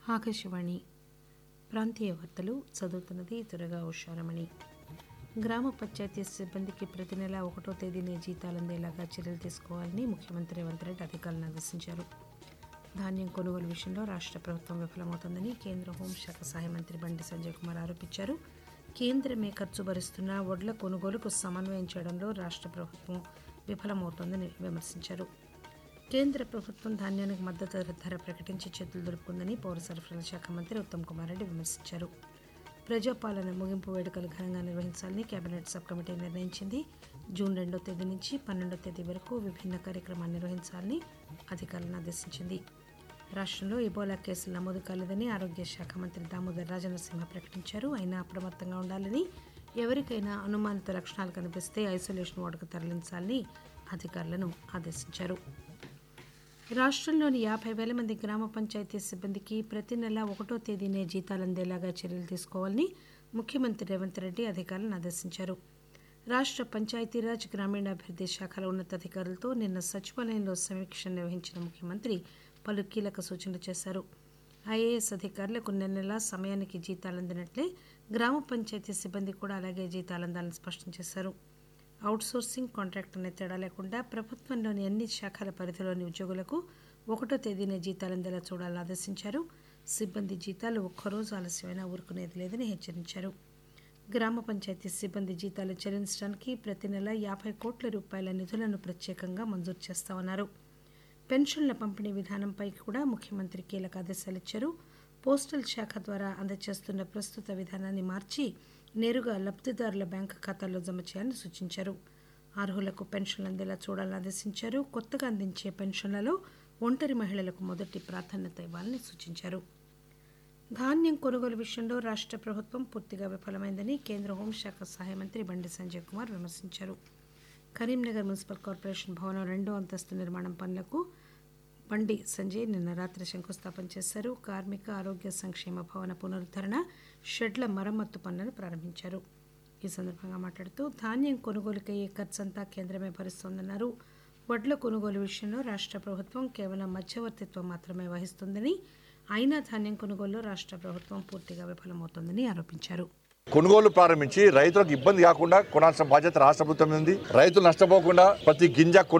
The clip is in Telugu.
ఆకాశవాణి ప్రాంతీయ వార్తలు చదువుతున్నది త్వరగా ఉషారమణి గ్రామ పంచాయతీ సిబ్బందికి ప్రతి నెల ఒకటో తేదీనే జీతాలు అందేలాగా చర్యలు తీసుకోవాలని ముఖ్యమంత్రి రేవంత్ రెడ్డి అధికారులను ఆదేశించారు ధాన్యం కొనుగోలు విషయంలో రాష్ట్ర ప్రభుత్వం విఫలమవుతోందని కేంద్ర హోంశాఖ సహాయ మంత్రి బండి సంజయ్ కుమార్ ఆరోపించారు కేంద్రమే ఖర్చు భరిస్తున్న వడ్ల కొనుగోలుకు సమన్వయం చేయడంలో రాష్ట్ర ప్రభుత్వం విఫలమవుతోందని విమర్శించారు కేంద్ర ప్రభుత్వం ధాన్యానికి మద్దతు ధర ప్రకటించి చేతులు దులుపుకుందని పౌర సరఫరాల శాఖ మంత్రి ఉత్తమ్ కుమార్ రెడ్డి విమర్శించారు ప్రజాపాలన ముగింపు వేడుకలు ఘనంగా నిర్వహించాలని కేబినెట్ సబ్ కమిటీ నిర్ణయించింది జూన్ రెండో తేదీ నుంచి పన్నెండో తేదీ వరకు విభిన్న కార్యక్రమాలు నిర్వహించాలని అధికారులను ఆదేశించింది రాష్ట్రంలో ఇబోలా కేసులు నమోదు కాలేదని ఆరోగ్య శాఖ మంత్రి దామోదర్ రాజనరసింహ ప్రకటించారు అయినా అప్రమత్తంగా ఉండాలని ఎవరికైనా అనుమానిత లక్షణాలు కనిపిస్తే ఐసోలేషన్ వార్డుకు తరలించాలని అధికారులను ఆదేశించారు రాష్ట్రంలోని యాభై వేల మంది గ్రామ పంచాయతీ సిబ్బందికి ప్రతి నెల ఒకటో తేదీనే జీతాలు అందేలాగా చర్యలు తీసుకోవాలని ముఖ్యమంత్రి రేవంత్ రెడ్డి అధికారులను ఆదేశించారు రాష్ట్ర పంచాయతీరాజ్ గ్రామీణాభివృద్ధి శాఖల ఉన్నతాధికారులతో నిన్న సచివాలయంలో సమీక్ష నిర్వహించిన ముఖ్యమంత్రి పలు కీలక సూచనలు చేశారు ఐఏఎస్ అధికారులకు నెల నెలా సమయానికి జీతాలు అందినట్లే గ్రామ పంచాయతీ సిబ్బంది కూడా అలాగే జీతాలు అందాలని స్పష్టం చేశారు అవుట్సోర్సింగ్ కాంట్రాక్ట్ అనే తేడా లేకుండా ప్రభుత్వంలోని అన్ని శాఖల పరిధిలోని ఉద్యోగులకు ఒకటో తేదీనే జీతాలు అందేలా చూడాలని ఆదేశించారు సిబ్బంది జీతాలు ఒక్కరోజు ఆలస్యమైనా ఊరుకునేది లేదని హెచ్చరించారు గ్రామ పంచాయతీ సిబ్బంది జీతాలు చెల్లించడానికి ప్రతి నెల యాభై కోట్ల రూపాయల నిధులను ప్రత్యేకంగా మంజూరు చేస్తామన్నారు పెన్షన్ల పంపిణీ విధానంపై కూడా ముఖ్యమంత్రి కీలక ఆదేశాలు ఇచ్చారు పోస్టల్ శాఖ ద్వారా అందజేస్తున్న ప్రస్తుత విధానాన్ని మార్చి నేరుగా లబ్దిదారుల బ్యాంకు ఖాతాల్లో జమ చేయాలని సూచించారు అర్హులకు పెన్షన్లు అందేలా చూడాలని ఆదేశించారు కొత్తగా అందించే పెన్షన్లలో ఒంటరి మహిళలకు మొదటి ప్రాధాన్యత ఇవ్వాలని సూచించారు ధాన్యం కొనుగోలు విషయంలో రాష్ట్ర ప్రభుత్వం పూర్తిగా విఫలమైందని కేంద్ర హోంశాఖ సహాయ మంత్రి బండి సంజయ్ కుమార్ విమర్శించారు కరీంనగర్ మున్సిపల్ కార్పొరేషన్ భవనం రెండో అంతస్తు నిర్మాణం పనులకు బండి సంజయ్ నిన్న రాత్రి శంకుస్థాపన చేశారు కార్మిక ఆరోగ్య సంక్షేమ భవన పునరుద్ధరణ షెడ్ల మరమ్మత్తు పనులను ప్రారంభించారు ఈ సందర్భంగా మాట్లాడుతూ ధాన్యం కొనుగోలుకయ్యే ఖర్చంతా కేంద్రమే భరిస్తోందన్నారు వడ్ల కొనుగోలు విషయంలో రాష్ట్ర ప్రభుత్వం కేవలం మధ్యవర్తిత్వం మాత్రమే వహిస్తుందని అయినా ధాన్యం కొనుగోలులో రాష్ట్ర ప్రభుత్వం పూర్తిగా విఫలమవుతోందని ఆరోపించారు కొనుగోలు ప్రారంభించి రైతులకు ఇబ్బంది కాకుండా కొనాల్సిన బాధ్యత రాష్ట్ర ప్రభుత్వం ఉంది రైతులు నష్టపోకుండా ప్రతి గింజ